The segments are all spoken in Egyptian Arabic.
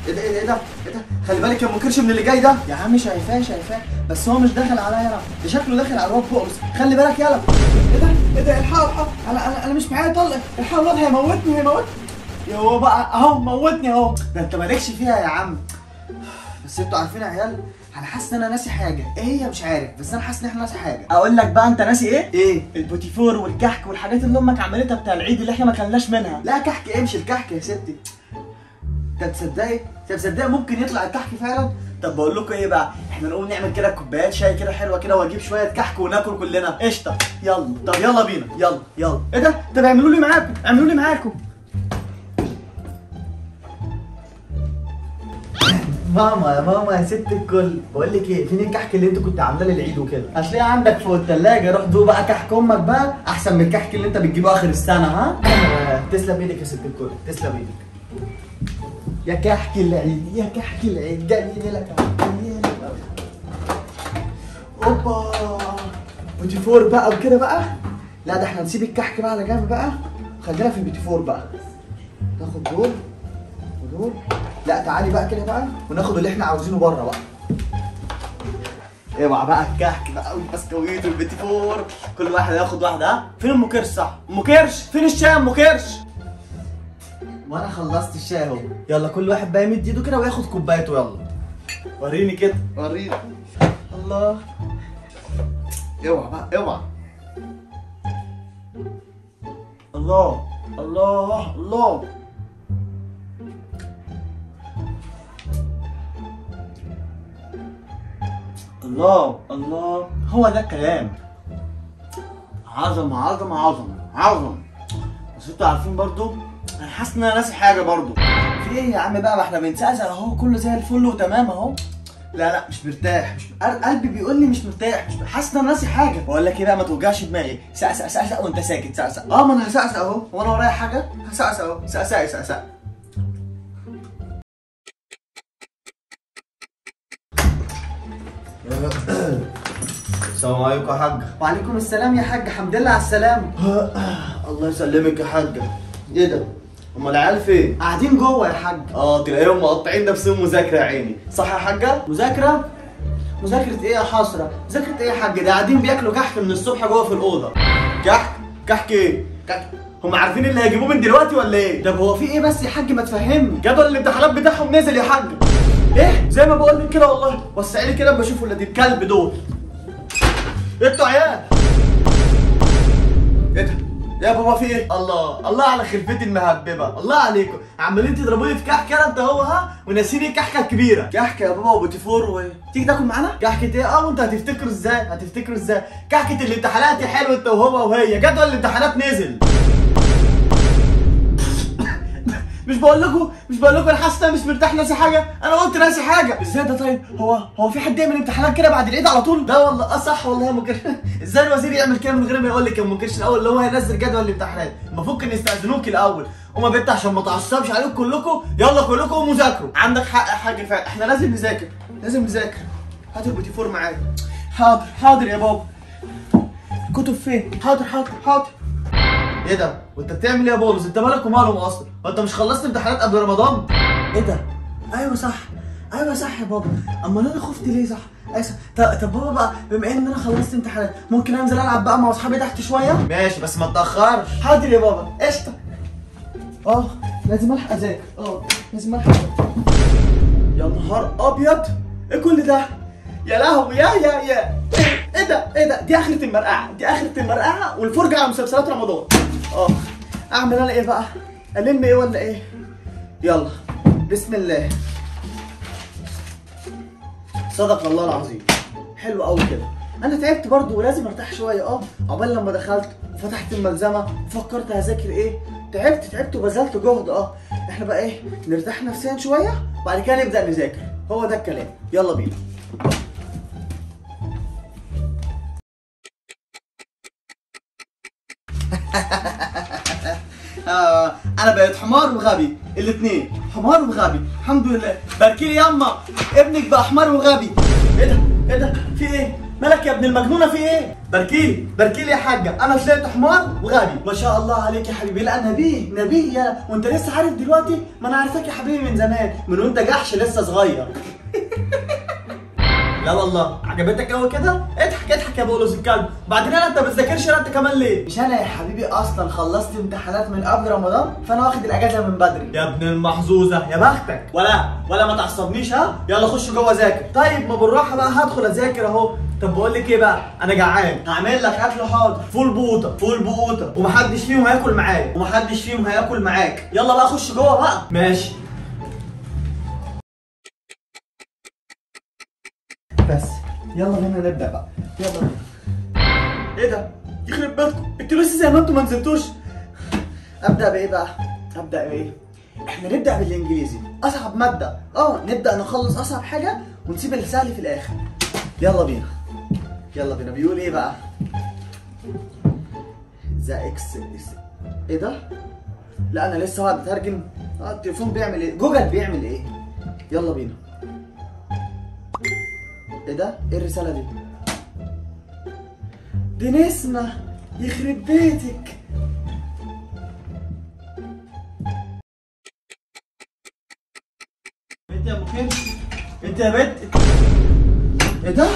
ايه ده ايه ده ايه ده ايه ده خلي بالك يا ام كرش من اللي جاي ده يا عم شايفاه شايفاه بس هو مش داخل عليا انا ده شكله داخل على الواد بؤمس خلي بالك يلا ايه ده ايه ده الحقوا الحقوا انا انا انا مش معايا طلق الحقوا الواد هيموتني هيموتني يا هو بقى اهو موتني اهو ده انت مالكش فيها يا عم بس انتوا عارفين يا عيال انا حاسس ان انا ناسي حاجه ايه هي مش عارف بس انا حاسس ان احنا ناسي حاجه اقول لك بقى انت ناسي ايه ايه البوتيفور والكحك والحاجات اللي امك عملتها بتاع العيد اللي احنا ما كلناش منها لا كحك ايه مش الكحك يا ستي انت تصدقي انت تصدقي ممكن يطلع الكحك فعلا طب بقول لكم ايه بقى احنا نقوم نعمل كده كوبايات شاي كده حلوه كده واجيب شويه كحك وناكل كلنا قشطه يلا طب يلا بينا يلا يلا ايه ده طب اعملوا لي معاكم اعملوا لي معاكم ماما يا ماما يا ست الكل بقول لك ايه فين الكحك اللي انت كنت عاملاه للعيد وكده هتلاقيه عندك فوق الثلاجه روح دوق بقى كحك امك بقى احسن من الكحك اللي انت بتجيبه اخر السنه ها آه، تسلم ايدك يا ست الكل تسلم ايدك يا كحك العيد يا كحك العيد جاي لك جاي لك اوبا بوتي فور بقى وكده بقى لا ده احنا نسيب الكحك بقى على جنب بقى خلينا في البيتي فور بقى ناخد دول ودول لا تعالي بقى كده بقى وناخد اللي احنا عاوزينه بره بقى اوعى بقى الكحك بقى والبسكويت والبيتي فور كل واحد ياخد واحده ها فين ام كرش صح ام كرش فين الشاي يا ام كرش وانا خلصت الشاي اهو يلا كل واحد بقى يمد ايده كده وياخد كوبايته يلا وريني كده وريني الله اوعى بقى اوعى الله الله الله الله الله هو ده الكلام عظمة عظمة عظمة عظمة بس انتوا عارفين برضو انا حاسس ان انا ناسي حاجة برضو في ايه يا عم بقى ما احنا بنسقسق اهو كله زي الفل وتمام اهو لا لا مش مرتاح مش قل- قلبي بيقول لي مش مرتاح مش حاسس ان انا ناسي حاجه بقول لك ايه بقى ما توجعش دماغي سقسق سقسق وانت ساكت سقسق اه ما انا هسقسق اهو هو انا ورايا حاجه هسقسق اهو سقسق سقسق السلام عليكم يا حاج وعليكم السلام يا حاج حمد لله على السلامه الله يسلمك يا حاجه ايه ده امال العيال فين قاعدين جوه يا حاج اه تلاقيهم مقطعين نفسهم مذاكره يا عيني صح يا حاجه مذاكره مذاكره ايه يا حسره مذاكره ايه يا حاج ده قاعدين بياكلوا كحك من الصبح جوه في الاوضه كحك كحك ايه كحك هم عارفين اللي هيجيبوه من دلوقتي ولا ايه طب هو في ايه بس يا حاج ما تفهمني جدول الامتحانات بتاعهم نزل يا حاج ايه زي ما بقول لك كده والله وسعي لي كده اما اشوف ولاد الكلب دول انتوا عيال ايه ده يا بابا في ايه الله الله على خلفتي المهببه الله عليكم عمالين تضربوني في كحك كده انت هو ها وناسيني الكحكه الكبيره كحك يا بابا وبوتيفور و تيجي تاكل معانا كحكه ايه اه وانت هتفتكروا ازاي هتفتكروا ازاي كحكه الامتحانات يا حلو انت وهو وهي جدول الامتحانات نزل مش بقول لكم مش بقول لكم انا حاسس إن أنا مش مرتاح ناسي حاجه انا قلت ناسي حاجه ازاي ده طيب هو هو في حد يعمل امتحانات كده بعد العيد على طول لا والله اه صح والله يا ام كرش ازاي الوزير يعمل كده من غير ما يقول لك يا ام كرش الاول اللي هو هينزل جدول الامتحانات المفروض كان يستاذنوك الاول وما بنت عشان ما تعصبش عليكم كلكم يلا كلكم قوموا ذاكروا عندك حق يا حاج فعلا احنا لازم نذاكر لازم نذاكر هات البوتيفور معايا حاضر حاضر يا بابا الكتب فين حاضر حاضر حاضر ايه ده وانت بتعمل ايه يا بولس انت مالك ومالهم اصلا هو انت مش خلصت امتحانات قبل رمضان ايه ده ايوه صح ايوه صح يا بابا امال انا خفت ليه صح ايوه صح طب طب بابا بقى بما ان انا خلصت امتحانات ممكن انزل العب بقى مع اصحابي تحت شويه ماشي بس ما تاخرش حاضر يا بابا قشطه اه لازم الحق اذاكر اه لازم الحق أذاكر. يا نهار ابيض ايه كل ده يا لهوي يا يا يا ايه ده ايه ده دي اخرة المرقعة دي اخرة المرقعة والفرجة على مسلسلات رمضان اه اعمل انا ايه بقى الم ايه ولا ايه يلا بسم الله صدق الله العظيم حلو قوي كده انا تعبت برضو ولازم ارتاح شويه اه عقبال لما دخلت وفتحت الملزمه وفكرت هذاكر ايه تعبت تعبت وبذلت جهد اه احنا بقى ايه نرتاح نفسيا شويه وبعد كده نبدا نذاكر هو ده الكلام يلا بينا آه انا بقيت حمار وغبي الاثنين حمار وغبي الحمد لله باركي لي ياما ابنك بقى حمار وغبي ايه ده ايه ده في ايه مالك يا ابن المجنونه في ايه بركيلي بركيلي يا حاجه انا طلعت حمار وغبي ما شاء الله عليك يا حبيبي لا نبيه نبيه يا وانت لسه عارف دلوقتي ما انا عارفاك يا حبيبي من زمان من وانت جحش لسه صغير لا والله عجبتك قوي كده اضحك اضحك يا بولس الكلب بعدين انا انت ما بتذاكرش لا انت كمان ليه مش انا يا حبيبي اصلا خلصت امتحانات من قبل رمضان فانا واخد الاجازه من بدري يا ابن المحظوظه يا بختك ولا ولا ما تعصبنيش ها يلا خش جوه ذاكر طيب ما بالراحه بقى هدخل اذاكر اهو طب بقول لك ايه بقى انا جعان هعمل لك اكل حاضر فول بوطه فول بوطه ومحدش فيهم هياكل معايا ومحدش فيهم هياكل معاك يلا بقى خش جوه بقى ماشي بس يلا بينا نبدا بقى يلا بينا ايه ده يخرب بيتكم انتوا لسه زي ما انتوا ما نزلتوش ابدا بايه بقى ابدا بايه احنا نبدا بالانجليزي اصعب ماده اه نبدا نخلص اصعب حاجه ونسيب السهل في الاخر يلا بينا يلا بينا بيقول ايه بقى ذا اكس ايه ده لا انا لسه هقعد اترجم اه التليفون بيعمل ايه جوجل بيعمل ايه يلا بينا ايه ده ايه الرساله دي دي نسمه يخرب بيتك انت يا ابو كرش انت يا بنت ايه ده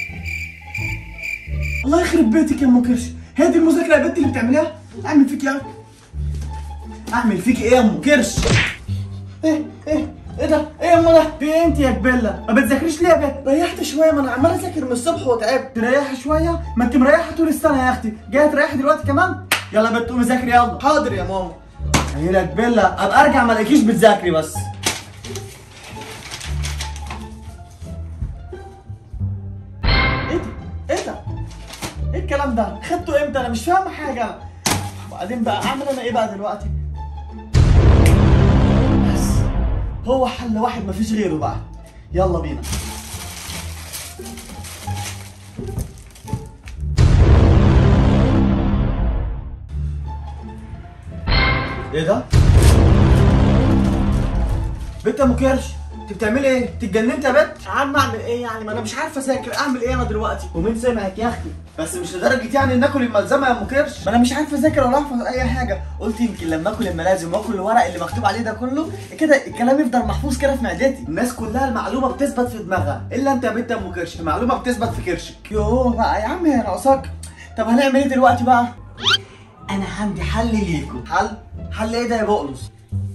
الله يخرب بيتك يا ام كرش هي دي المذاكره يا بنت اللي بتعمليها اعمل فيك ايه اعمل فيك ايه يا ام كرش ايه ايه ايه ده ايه يا ام ده في ايه انت يا جبله ما بتذاكريش ليه يا بنت ريحت شويه ما انا عمال اذاكر من الصبح وتعبت تريحي شويه ما انت مريحه طول السنه يا اختي جايه تريحي دلوقتي كمان يلا يا بنت قومي ذاكري يلا حاضر يا ماما هي يا جبله ابقى ارجع ما الاقيكيش بتذاكري بس ايه ده ايه ده ايه الكلام ده خدته امتى انا مش فاهم حاجه وبعدين بقى اعمل انا ايه بقى دلوقتي بس هو حل واحد مفيش غيره بقى يلا بينا ايه ده بنت يا ام كرش انت بتعملي ايه انت اتجننت يا بنت يا عم اعمل ايه يعني ما انا مش عارف اذاكر اعمل ايه انا دلوقتي ومين سمعك يا اختي بس مش لدرجه يعني ان اكل الملزمه يا ام كرش ما انا مش عارف اذاكر ولا احفظ اي حاجه قلت يمكن لما اكل الملازم واكل الورق اللي مكتوب عليه ده كله كده الكلام يفضل محفوظ كده في معدتي الناس كلها المعلومه بتثبت في دماغها الا انت يا بنت يا ام كرش المعلومه بتثبت في كرشك يوه بقى يا عم هي ناقصاك طب هنعمل ايه دلوقتي بقى انا عندي حل ليكم حل حل ايه ده يا بقلص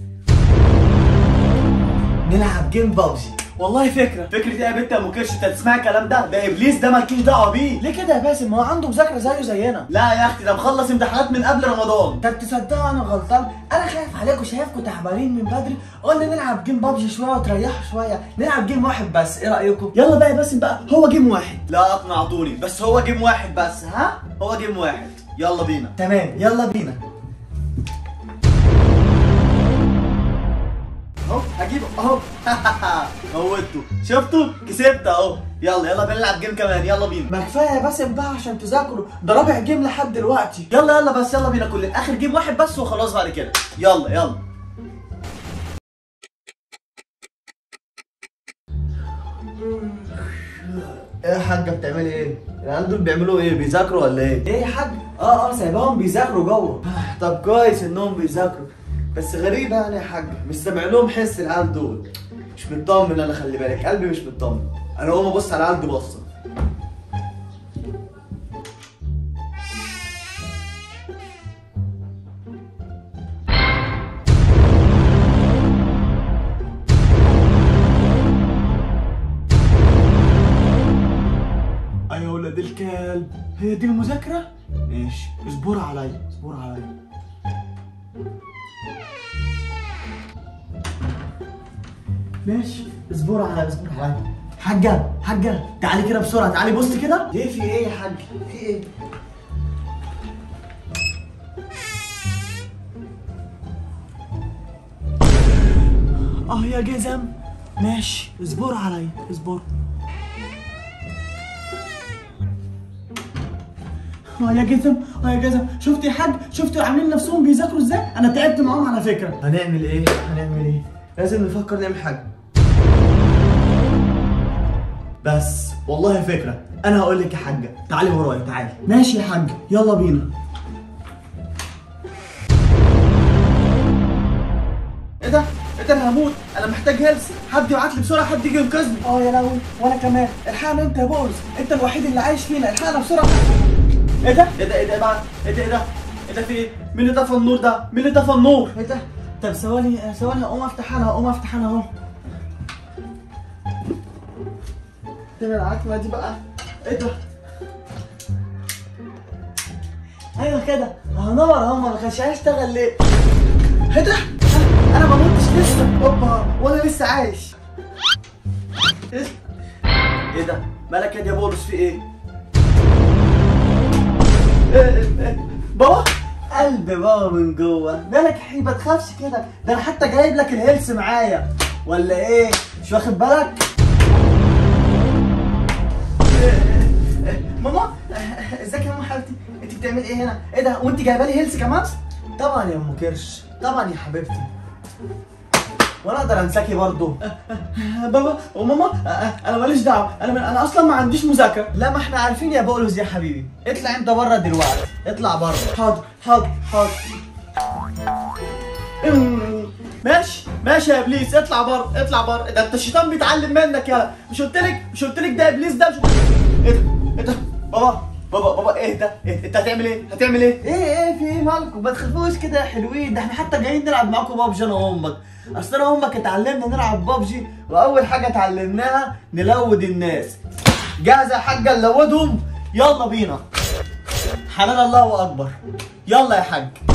نلعب جيم بابجي والله فكره فكرة ايه يا بنت يا ام كرش انت تسمع الكلام ده ده ابليس ده مالكيش دعوه بيه ليه كده يا باسم ما هو عنده مذاكره زيه زينا لا يا اختي ده مخلص امتحانات من قبل رمضان طب تصدقوا انا غلطان انا خايف عليكم شايفكم تعبانين من بدري قلنا نلعب جيم بابجي شويه وتريحوا شويه نلعب جيم واحد بس ايه رايكم يلا بقى يا باسم بقى هو جيم واحد لا اقنعتوني بس هو جيم واحد بس ها هو جيم واحد يلا بينا تمام يلا بينا اهو هجيبه اهو موتته شفتوا كسبت اهو يلا يلا بنلعب جيم كمان يلا بينا ما كفايه يا باسم بقى عشان تذاكروا ده رابع جيم لحد دلوقتي يلا يلا بس يلا بينا كلنا اخر جيم واحد بس وخلاص بعد كده يلا يلا ايه يا حاجه بتعملي ايه؟ العيال دول بيعملوا ايه؟ بيذاكروا ولا ايه؟ ايه يا حاج اه اه سايباهم بيذاكروا جوه طب كويس انهم بيذاكروا بس غريبة يعني يا حاج مش سامع لهم حس العيال دول مش مطمن انا خلي بالك قلبي مش مطمن انا هقوم ابص على العيال دي بصه ايوه يا ولاد الكلب هي دي المذاكره ماشي اصبروا عليا اصبروا عليا ماشي اصبروا عليا اصبروا عليا حاجة حاجة تعالي كده بسرعة تعالي بص كده ليه في ايه يا حاج في ايه اه يا جزم ماشي اصبروا عليا اصبروا اه يا جزم اه يا جزم شفت يا حاج شفتوا عاملين نفسهم بيذاكروا ازاي انا تعبت معاهم على فكره هنعمل ايه هنعمل ايه لازم نفكر نعمل حاجة بس والله فكره انا هقول لك يا حاجه تعالي ورايا تعالي ماشي يا حاج يلا بينا ايه ده؟ ايه ده انا هموت انا محتاج هيلث حد يبعت لي بسرعه حد يجي ينقذني اه يا لهوي وانا كمان الحقنا انت يا بولس انت الوحيد اللي عايش فينا الحقنا بسرعه ايه ده؟ ايه ده ايه ده ايه بقى؟ ايه ده ايه ده؟ ايه ده في ايه؟ مين اللي طفى النور ده؟ مين اللي طفى النور؟ ايه ده؟ طب ثواني ثواني هقوم افتح انا هقوم افتح انا اهو فين العتمه دي بقى؟ ايه ده؟ ايوه كده هنور اهو ما كانش هيشتغل ليه ايه ده؟ انا ما متش لسه اوبا وانا لسه عايش ايه ايه ده؟ مالك يا ديابولوس في ايه؟ إيه إيه إيه؟ بابا قلب بابا من جوه مالك يا حبيبي ما تخافش كده ده انا حتى جايب لك الهيلث معايا ولا ايه مش واخد بالك ماما ازيك يا ماما حبيبتي انت بتعملي ايه هنا ايه ده وانت جايبه لي هيلث كمان طبعا يا ام كرش طبعا يا حبيبتي وانا اقدر انساكي برضه بابا وماما انا ماليش دعوه انا انا اصلا ما عنديش مذاكره لا ما احنا عارفين يا بولس يا حبيبي اطلع انت بره دلوقتي اطلع بره حاضر حاضر حاضر أمم، ماشي ماشي يا ابليس اطلع بره اطلع بره ده انت الشيطان بيتعلم منك يا مش قلت لك مش قلت لك ده ابليس ده مش ايه ده ايه ده بابا بابا بابا ايه ده إيه؟ انت هتعمل ايه هتعمل ايه ايه ايه في ايه مالكم ما تخافوش كده يا حلوين ده احنا حتى جايين نلعب معاكم بابجي انا وامك اصل انا وامك اتعلمنا نلعب بابجي واول حاجه اتعلمناها نلود الناس جاهزه يا حاجه نلودهم يلا بينا حلال الله اكبر يلا يا حاج